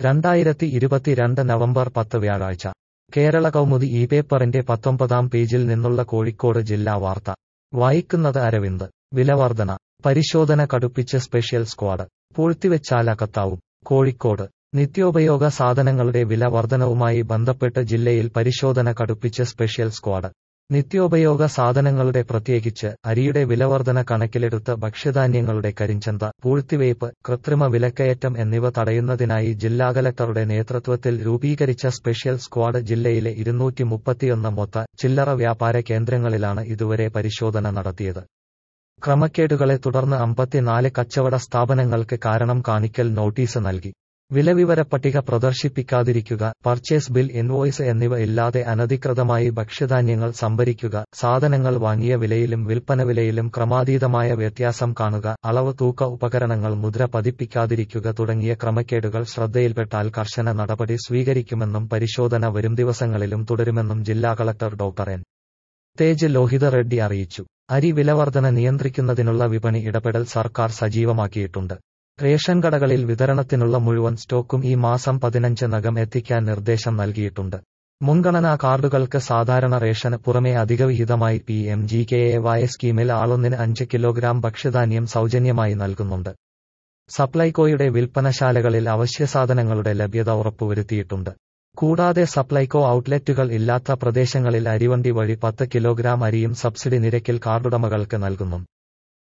രണ്ടായിരത്തി ഇരുപത്തിരണ്ട് നവംബർ പത്ത് വ്യാഴാഴ്ച കേരള കൗമുദി ഈ പേപ്പറിന്റെ പത്തൊമ്പതാം പേജിൽ നിന്നുള്ള കോഴിക്കോട് ജില്ലാ വാർത്ത വായിക്കുന്നത് അരവിന്ദ് വിലവർധന പരിശോധന കടുപ്പിച്ച് സ്പെഷ്യൽ സ്ക്വാഡ് പൂഴ്ത്തിവെച്ചാലകത്താവും കോഴിക്കോട് നിത്യോപയോഗ സാധനങ്ങളുടെ വില വർധനവുമായി ബന്ധപ്പെട്ട് ജില്ലയിൽ പരിശോധന കടുപ്പിച്ച് സ്പെഷ്യൽ സ്ക്വാഡ് നിത്യോപയോഗ സാധനങ്ങളുടെ പ്രത്യേകിച്ച് അരിയുടെ വിലവർധന കണക്കിലെടുത്ത് ഭക്ഷ്യധാന്യങ്ങളുടെ കരിഞ്ചന്ത പൂഴ്ത്തിവയ്പ് കൃത്രിമ വിലക്കയറ്റം എന്നിവ തടയുന്നതിനായി ജില്ലാ കലക്ടറുടെ നേതൃത്വത്തിൽ രൂപീകരിച്ച സ്പെഷ്യൽ സ്ക്വാഡ് ജില്ലയിലെ ഇരുന്നൂറ്റി മുപ്പത്തിയൊന്ന് മൊത്ത ചില്ലറ വ്യാപാര കേന്ദ്രങ്ങളിലാണ് ഇതുവരെ പരിശോധന നടത്തിയത് ക്രമക്കേടുകളെ തുടർന്ന് അമ്പത്തിനാല് കച്ചവട സ്ഥാപനങ്ങൾക്ക് കാരണം കാണിക്കൽ നോട്ടീസ് നൽകി വിലവിവര പട്ടിക പ്രദർശിപ്പിക്കാതിരിക്കുക പർച്ചേസ് ബിൽ ഇൻവോയ്സ് എന്നിവ ഇല്ലാതെ അനധികൃതമായി ഭക്ഷ്യധാന്യങ്ങൾ സംഭരിക്കുക സാധനങ്ങൾ വാങ്ങിയ വിലയിലും വിൽപ്പന വിലയിലും ക്രമാതീതമായ വ്യത്യാസം കാണുക അളവ് തൂക്ക ഉപകരണങ്ങൾ മുദ്ര പതിപ്പിക്കാതിരിക്കുക തുടങ്ങിയ ക്രമക്കേടുകൾ ശ്രദ്ധയിൽപ്പെട്ടാൽ കർശന നടപടി സ്വീകരിക്കുമെന്നും പരിശോധന വരും ദിവസങ്ങളിലും തുടരുമെന്നും ജില്ലാ collector doctor N Tej Lohitha Reddy അറിയിച്ചു അരി വിലവർധന നിയന്ത്രിക്കുന്നതിനുള്ള വിപണി ഇടപെടൽ സർക്കാർ സജീവമാക്കിയിട്ടുണ്ട് റേഷൻ കടകളിൽ വിതരണത്തിനുള്ള മുഴുവൻ സ്റ്റോക്കും ഈ മാസം പതിനഞ്ചിനകം എത്തിക്കാൻ നിർദ്ദേശം നൽകിയിട്ടുണ്ട് മുൻഗണനാ കാർഡുകൾക്ക് സാധാരണ റേഷന് പുറമെ അധികവിഹിതമായി P M G K A Y സ്കീമിൽ ആളൊന്നിന് അഞ്ച് കിലോഗ്രാം ഭക്ഷ്യധാന്യം സൗജന്യമായി നൽകുന്നുണ്ട് സപ്ലൈകോയുടെ വിൽപ്പനശാലകളിൽ അവശ്യസാധനങ്ങളുടെ ലഭ്യത ഉറപ്പുവരുത്തിയിട്ടുണ്ട് കൂടാതെ സപ്ലൈകോ ഔട്ട്ലെറ്റുകൾ ഇല്ലാത്ത പ്രദേശങ്ങളിൽ അരിവണ്ടി വഴി പത്ത് കിലോഗ്രാം അരിയും സബ്സിഡി നിരക്കിൽ കാർഡുടമകൾക്ക് നൽകുന്നു